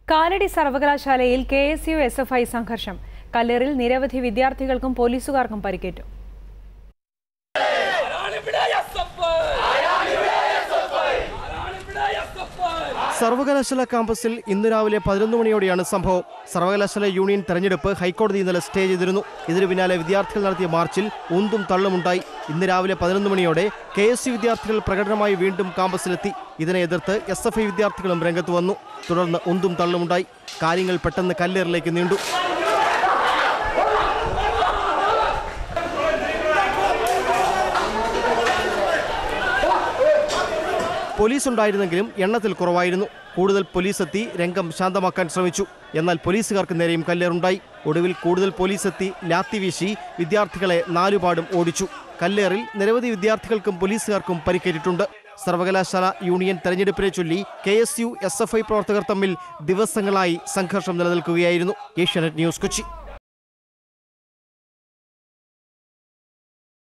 കാലടി സർവകലാശാലയിൽ K S U S F I സംഘർഷം കല്ലേറിൽ നിരവധി വിദ്യാർത്ഥികൾക്കും പോലീസുകാർക്കും പരിക്കേറ്റു സർവകലാശാല ക്യാമ്പസിൽ ഇന്ന് രാവിലെ പതിനൊന്ന് മണിയോടെയാണ് സംഭവം സർവകലാശാല യൂണിയൻ തെരഞ്ഞെടുപ്പ് ഹൈക്കോടതി ഇന്നലെ സ്റ്റേ ചെയ്തിരുന്നു ഇതിനു പിന്നാലെ വിദ്യാർത്ഥികൾ നടത്തിയ മാർച്ചിൽ ഉന്തും തള്ളുമുണ്ടായി ഇന്ന് രാവിലെ പതിനൊന്ന് മണിയോടെ കെ എസ് യു വിദ്യാർത്ഥികൾ പ്രകടനമായി വീണ്ടും ക്യാമ്പസിലെത്തി ഇതിനെ എതിർത്ത് എസ് എഫ് ഐ വിദ്യാർത്ഥികളും രംഗത്ത് വന്നു തുടർന്ന് ഉന്തും തള്ളുമുണ്ടായി കാര്യങ്ങൾ പെട്ടെന്ന് കല്ലേറിലേക്ക് നീണ്ടു പോലീസ് ഉണ്ടായിരുന്നെങ്കിലും എണ്ണത്തിൽ കുറവായിരുന്നു കൂടുതൽ പോലീസ് എത്തി രംഗം ശാന്തമാക്കാൻ ശ്രമിച്ചു എന്നാൽ പോലീസുകാർക്ക് നേരെയും കല്ലേറുണ്ടായി ഒടുവിൽ കൂടുതൽ പോലീസ് എത്തി ലാത്തി വീശി വിദ്യാർത്ഥികളെ നാലുപാടും ഓടിച്ചു കല്ലേറിൽ നിരവധി വിദ്യാർത്ഥികൾക്കും പോലീസുകാർക്കും പരിക്കേറ്റിട്ടുണ്ട് സർവകലാശാല യൂണിയൻ തെരഞ്ഞെടുപ്പിനെ ചൊല്ലി K S U S F I പ്രവർത്തകർ തമ്മിൽ ദിവസങ്ങളായി സംഘർഷം നിലനിൽക്കുകയായിരുന്നു ഏഷ്യാനെറ്റ് ന്യൂസ് കൊച്ചി